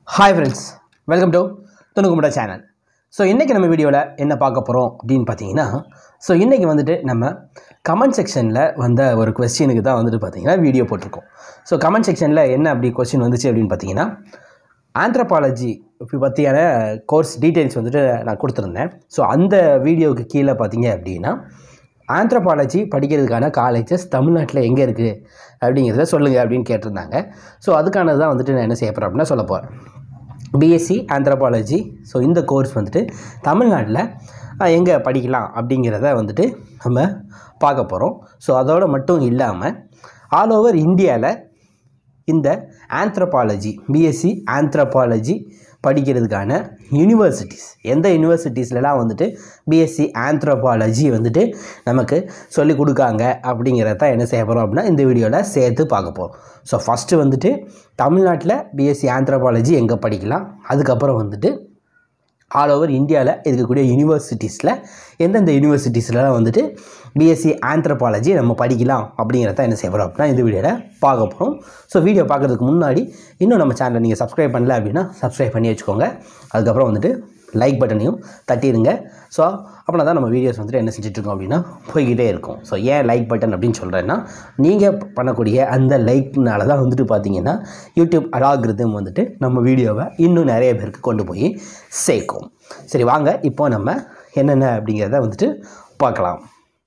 hi friends welcome to துணுக்குமுட channel so இன்றைக்கி நம்ம வீடியோவில் என்ன பார்க்க போகிறோம் அப்படின்னு பார்த்தீங்கன்னா ஸோ இன்றைக்கி வந்துட்டு நம்ம கமெண்ட் செக்ஷனில் வந்த ஒரு கொஸ்டினுக்கு தான் வந்துட்டு பார்த்தீங்கன்னா வீடியோ போட்டிருக்கோம் ஸோ கமெண்ட் செக்ஷனில் என்ன அப்படி கொஸ்டின் வந்துச்சு அப்படின்னு பார்த்தீங்கன்னா ஆந்த்ரபாலஜி பற்றியான கோர்ஸ் டீட்டெயில்ஸ் வந்துட்டு நான் கொடுத்துருந்தேன் ஸோ அந்த வீடியோவுக்கு கீழே பார்த்தீங்க அப்படின்னா ஆந்த்ரபாலஜி படிக்கிறதுக்கான காலேஜஸ் தமிழ்நாட்டில் எங்கே இருக்குது அப்படிங்கிறத சொல்லுங்கள் அப்படின்னு கேட்டிருந்தாங்க ஸோ அதுக்கானது தான் வந்துட்டு நான் என்ன செய்ய போகிறேன் அப்படின்னா சொல்ல போகிறேன் பிஎஸ்சி ஆந்த்ரபாலஜி ஸோ இந்த கோர்ஸ் வந்துட்டு தமிழ்நாட்டில் எங்கே படிக்கலாம் அப்படிங்கிறத வந்துட்டு நம்ம பார்க்க போகிறோம் ஸோ அதோடு மட்டும் இல்லாமல் ஆல் ஓவர் இந்தியாவில் இந்த ஆந்த்ரபாலஜி பிஎஸ்சி ஆந்த்ரபாலஜி படிக்கிறதுக்கான யூனிவர்சிட்டிஸ் எந்த யூனிவர்சிட்டிஸ்லலாம் வந்துட்டு பிஎஸ்சி ஆந்த்ரபாலஜி வந்துட்டு நமக்கு சொல்லிக் கொடுக்காங்க அப்படிங்கிறத என்ன செய்ய போகிறோம் அப்படின்னா இந்த வீடியோவில் சேர்த்து பார்க்க போகிறோம் ஸோ ஃபஸ்ட்டு வந்துட்டு தமிழ்நாட்டில் பிஎஸ்சி ஆந்த்ரபாலஜி எங்கே படிக்கலாம் அதுக்கப்புறம் வந்துட்டு ஆல் ஓவர் இந்தியாவில் இருக்கக்கூடிய யூனிவர்சிட்டிஸில் எந்தெந்த யூனிவர்சிட்டிஸ்லாம் வந்துட்டு பிஎஸ்சி ஆந்த்ரபாலஜி நம்ம படிக்கலாம் அப்படிங்கிறத என்ன செய்ய போகிறோம் அப்படின்னா இந்த வீடியோவில் பார்க்க போகிறோம் ஸோ வீடியோ பார்க்குறதுக்கு முன்னாடி இன்னும் நம்ம சேனலை நீங்கள் சப்ஸ்கிரைப் பண்ணல அப்படின்னா சப்ஸ்கிரைப் பண்ணி வச்சுக்கோங்க அதுக்கப்புறம் வந்துட்டு லைக் பட்டனையும் தட்டிடுங்க ஸோ அப்படின்னா தான் நம்ம வீடியோஸ் வந்துட்டு என்ன செஞ்சுட்ருக்கோம் அப்படின்னா போய்கிட்டே இருக்கும் ஸோ ஏன் லைக் பட்டன் அப்படின்னு சொல்கிறேன்னா நீங்கள் பண்ணக்கூடிய அந்த லைக்னால தான் வந்துட்டு பார்த்தீங்கன்னா யூடியூப் அலாகிருதம் வந்துட்டு நம்ம வீடியோவை இன்னும் நிறைய பேருக்கு கொண்டு போய் சேர்க்கும் சரி வாங்க இப்போ நம்ம என்னென்ன அப்படிங்கிறத வந்துட்டு பார்க்கலாம்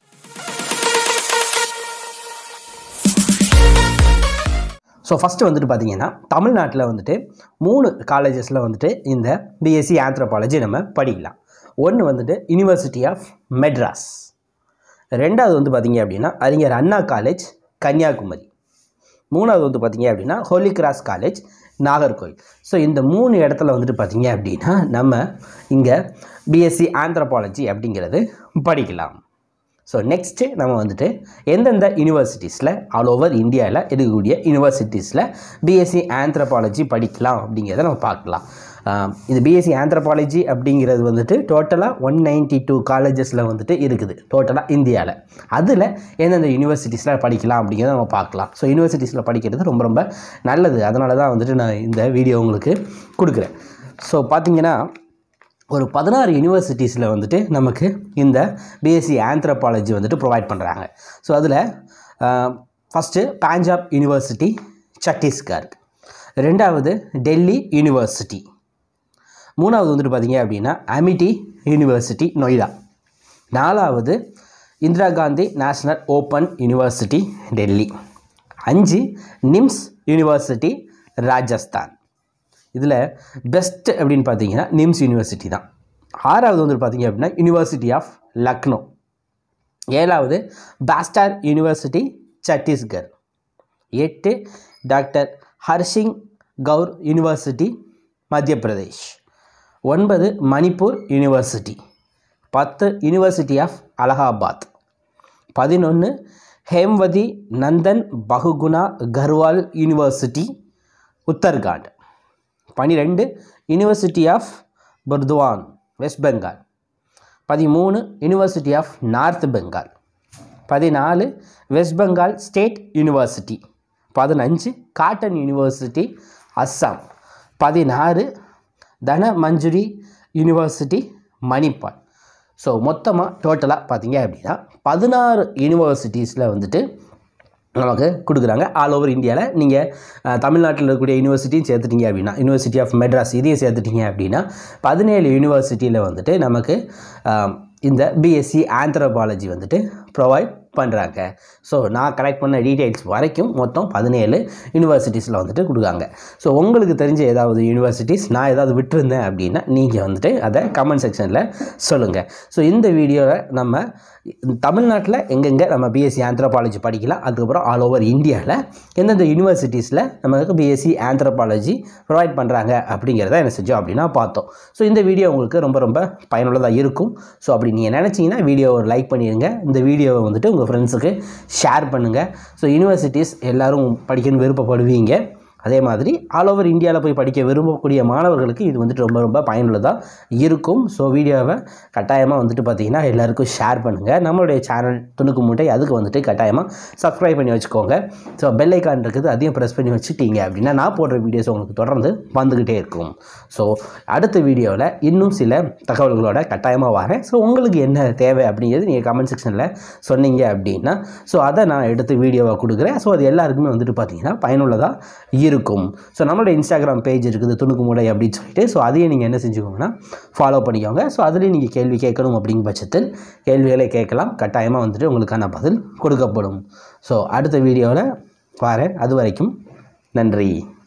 ஸோ ஃபஸ்ட்டு வந்துட்டு பார்த்தீங்கன்னா தமிழ்நாட்டில் வந்துட்டு மூணு காலேஜஸில் வந்துட்டு இந்த பிஎஸ்சி ஆந்த்ரோபாலஜி நம்ம படிக்கலாம் ஒன்று வந்துட்டு யூனிவர்சிட்டி ஆஃப் மெட்ராஸ் ரெண்டாவது வந்து பார்த்தீங்க அப்படின்னா அறிஞர் அண்ணா காலேஜ் கன்னியாகுமரி மூணாவது வந்து பார்த்தீங்க அப்படின்னா Holy Cross College Nagercoil so இந்த மூணு இடத்துல வந்துட்டு பார்த்தீங்க அப்படின்னா நம்ம இங்கே பிஎஸ்சி ஆந்த்ரோபாலஜி அப்படிங்கிறது படிக்கலாம் ஸோ நெக்ஸ்ட்டு நம்ம வந்துட்டு எந்தெந்த யூனிவர்சிட்டிஸில் ஆல் ஓவர் இந்தியாவில் இருக்கக்கூடிய யூனிவர்சிட்டிஸில் பிஎஸ்சி ஆந்த்ரபாலஜி படிக்கலாம் அப்படிங்கிறத நம்ம பார்க்கலாம் ஆஹ் இது பிஎஸ்சி ஆந்த்ரபாலஜி அப்படிங்கிறது வந்துட்டு டோட்டலாக ஒன் நைன்ட்டி டூ காலேஜஸில் வந்துட்டு இருக்குது டோட்டலாக இந்தியாவில் அதில் எந்தெந்த யூனிவர்சிட்டிஸில் படிக்கலாம் அப்படிங்கிறத நம்ம பார்க்கலாம் ஸோ யூனிவர்சிட்டிஸில் படிக்கிறது ரொம்ப ரொம்ப நல்லது அதனால தான் வந்துட்டு நான் இந்த வீடியோ உங்களுக்கு கொடுக்குறேன் ஸோ பார்த்தீங்கன்னா ஒரு பதினாறு யூனிவர்சிட்டிஸில் வந்துட்டு நமக்கு இந்த பிஎஸ்சி ஆந்த்ரபாலஜி வந்துட்டு ப்ரொவைட் பண்ணுறாங்க ஸோ அதில் ஃபஸ்ட்டு பஞ்சாப் யூனிவர்சிட்டி சத்தீஸ்கர் ரெண்டாவது டெல்லி யூனிவர்சிட்டி மூணாவது வந்துட்டு பார்த்தீங்க அப்படின்னா அமிட்டி யூனிவர்சிட்டி நொய்டா நாலாவது Indira Gandhi National Open University Delhi அஞ்சு நிம்ஸ் யூனிவர்சிட்டி ராஜஸ்தான் இதில் பெஸ்ட் அப்படின்னு பார்த்தீங்கன்னா நிம்ஸ் யூனிவர்சிட்டி தான் ஆறாவது வந்து பார்த்தீங்க அப்படின்னா யூனிவர்சிட்டி ஆஃப் லக்னோ ஏழாவது பாஸ்டார் யூனிவர்சிட்டி சத்தீஸ்கர் எட்டு டாக்டர் ஹர்ஷிங் கவுர் யூனிவர்சிட்டி மத்திய பிரதேஷ் ஒன்பது மணிப்பூர் யூனிவர்சிட்டி பத்து யூனிவர்சிட்டி ஆஃப் அலகாபாத் பதினொன்று ஹேம்வதி நந்தன் பகுகுணா கர்வால் யூனிவர்சிட்டி உத்தர்காண்ட் பன்னிரெண்டு University of Burdwan West Bengal பதிமூணு யூனிவர்சிட்டி ஆஃப் நார்த் பெங்கால் பதினாலு வெஸ்ட் பெங்கால் ஸ்டேட் யூனிவர்சிட்டி பதினஞ்சு காட்டன் யூனிவர்சிட்டி அஸ்ஸாம் பதினாறு தன மஞ்சுரி யூனிவர்சிட்டி மணிப்பால் ஸோ மொத்தமாக டோட்டலாக பார்த்தீங்க அப்படின்னா பதினாறு யூனிவர்சிட்டிஸில் வந்துட்டு நமக்கு கொடுக்குறாங்க ஆல் ஓவர் இந்தியாவில் நீங்கள் தமிழ்நாட்டில் இருக்கக்கூடிய யூனிவர்சிட்டியும் சேர்த்துட்டீங்க அப்படின்னா யூனிவர்சிட்டி ஆஃப் மெட்ராஸ் இதையும் சேர்த்துட்டீங்க அப்படின்னா பதினேழு யூனிவர்சிட்டியில் வந்துட்டு நமக்கு ஆஹ், இந்த பிஎஸ்சி ஆந்த்ரோபாலஜி வந்துட்டு ப்ரொவைட் பண்ணுறாங்க ஸோ நான் கலெக்ட் பண்ண டீட்டெயில்ஸ் வரைக்கும் மொத்தம் பதினேழு யூனிவர்சிட்டிஸில் வந்துட்டு கொடுக்காங்க ஸோ உங்களுக்கு தெரிஞ்ச ஏதாவது யூனிவர்சிட்டிஸ் நான் ஏதாவது விட்டுருந்தேன் அப்படின்னா நீங்கள் வந்துட்டு அதை கமெண்ட் செக்ஷனில் சொல்லுங்கள் ஸோ இந்த வீடியோவில் நம்ம தமிழ்நாட்டில் எங்கெங்கே நம்ம பிஎஸ்சி ஆந்த்ரோபாலஜி படிக்கலாம் அதுக்கப்புறம் ஆல் ஓவர் இந்தியாவில் எந்தெந்த யூனிவர்சிட்டிஸில் நமக்கு பிஎஸ்சி ஆந்த்ரோபாலஜி ப்ரொவைட் பண்ணுறாங்க அப்படிங்கிறத என்ன செஞ்சோம் அப்படின்னா பார்த்தோம் ஸோ இந்த வீடியோ உங்களுக்கு ரொம்ப ரொம்ப பயனுள்ளதாக இருக்கும் ஸோ அப்படி நீங்கள் நினச்சிங்கன்னா வீடியோவை லைக் பண்ணிடுங்க இந்த வீடியோவை வந்துட்டு உங்கள் ஃப்ரெண்ட்ஸுக்கு ஷேர் பண்ணுங்கள் ஸோ யூனிவர்சிட்டிஸ் எல்லோரும் படிக்கணும்னு விருப்பப்படுவீங்க அதே மாதிரி ஆல் ஓவர் இந்தியாவில் போய் படிக்க விரும்பக்கூடிய மாணவர்களுக்கு இது வந்துட்டு ரொம்ப ரொம்ப பயனுள்ளதாக இருக்கும் ஸோ வீடியோவை கட்டாயமாக வந்துட்டு பார்த்தீங்கன்னா எல்லாருக்கும் ஷேர் பண்ணுங்கள் நம்மளுடைய சேனல் துணுக்கு மூட்டை அதுக்கு வந்துட்டு கட்டாயமாக சப்ஸ்கிரைப் பண்ணி வச்சுக்கோங்க ஸோ பெல் ஐக்கான் இருக்குது அதையும் ப்ரெஸ் பண்ணி வச்சுட்டீங்க அப்படின்னா நான் போடுற வீடியோஸ் உங்களுக்கு தொடர்ந்து வந்துக்கிட்டே இருக்கும் ஸோ அடுத்த வீடியோவில் இன்னும் சில தகவல்களோட கட்டாயமாக வரேன் ஸோ உங்களுக்கு என்ன தேவை அப்படிங்கிறது நீங்கள் கமெண்ட் செக்ஷனில் சொன்னீங்க அப்படின்னா ஸோ அதை நான் எடுத்து வீடியோவை கொடுக்குறேன் ஸோ அது எல்லாருக்குமே வந்துட்டு பார்த்தீங்கன்னா பயனுள்ளதாக இருக்கும் ஸோ நம்மளோட இன்ஸ்டாகிராம் பேஜ் இருக்குது துணுக்கு மூடை அப்படின்னு சொல்லிட்டு ஸோ அதையும் நீங்கள் என்ன செஞ்சுக்கோங்கன்னா ஃபாலோ பண்ணிக்கோங்க ஸோ அதுலேயும் நீங்கள் கேள்வி கேட்கணும் அப்படிங்கிற பட்சத்தில் கேள்விகளை கேட்கலாம் கட்டாயமாக வந்துட்டு உங்களுக்கான பதில் கொடுக்கப்படும் ஸோ அடுத்த வீடியோவில் வரேன் அது வரைக்கும் நன்றி